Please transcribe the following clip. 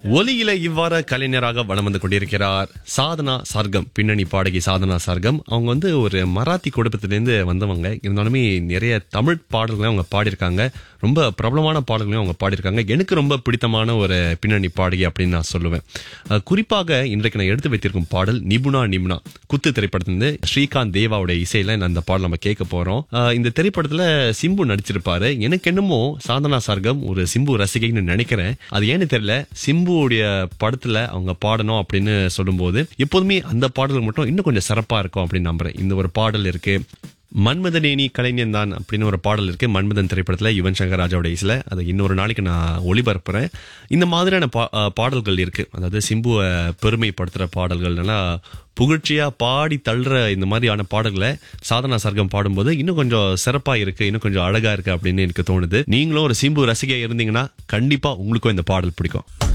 ஒலியில இவ்வாறு கலைஞராக வலம் வந்து கொண்டிருக்கிறார் சாதனா சர்க்கம் பின்னணி பாடகி சாதனா சர்க்கம் அவங்க வந்து ஒரு மராத்தி குடும்பத்திலேருந்து வந்தவங்க இருந்தாலுமே நிறைய தமிழ் பாடல்களையும் அவங்க பாடியிருக்காங்க ரொம்ப பிரபலமான பாடல்களையும் அவங்க பாடியிருக்காங்க எனக்கு ரொம்ப பிடித்தமான ஒரு பின்னணி பாடகி அப்படின்னு நான் சொல்லுவேன் அஹ் குறிப்பாக இன்றைக்கு நான் எடுத்து வைத்திருக்கும் பாடல் நிபுணா நிபுணா குத்து திரைப்படத்திலிருந்து ஸ்ரீகாந்த் தேவாவுடைய இசையில நான் அந்த பாடல் நம்ம கேட்க போறோம் அஹ் இந்த திரைப்படத்துல சிம்பு நடிச்சிருப்பாரு எனக்கு என்னமோ சாதனா சர்க்கம் ஒரு சிம்பு ரசிகைன்னு நினைக்கிறேன் அது ஏன்னு தெரியல சிம்புவுடைய படத்துல அவங்க பாடணும் அப்படின்னு சொல்லும்போது எப்போதுமே அந்த பாடல் மட்டும் இன்னும் கொஞ்சம் சிறப்பா இருக்கும் அப்படின்னு நம்புறேன் இந்த ஒரு பாடல் இருக்கு மன்மதனேனி கலைஞன் தான் அப்படின்னு ஒரு பாடல் இருக்கு மன்மதன் திரைப்படத்துல யுவன் சங்கர் ராஜாவோட இசையில அதை இன்னொரு நாளைக்கு நான் ஒளிபரப்புறேன் இந்த மாதிரியான பா- அஹ் பாடல்கள் இருக்கு அதாவது சிம்புவை பெருமைப்படுத்துற பாடல்கள் நல்லா புகழ்ச்சியா பாடி தள்ளுற இந்த மாதிரியான பாடல்களை சாதனா சர்க்கம் பாடும்போது இன்னும் கொஞ்சம் சிறப்பா இருக்கு இன்னும் கொஞ்சம் அழகா இருக்கு அப்படின்னு எனக்கு தோணுது நீங்களும் ஒரு சிம்பு ரசிகை இருந்தீங்கன்னா கண்டிப்பா உங்களுக்கும் இந்த பாடல் பிடிக்கும்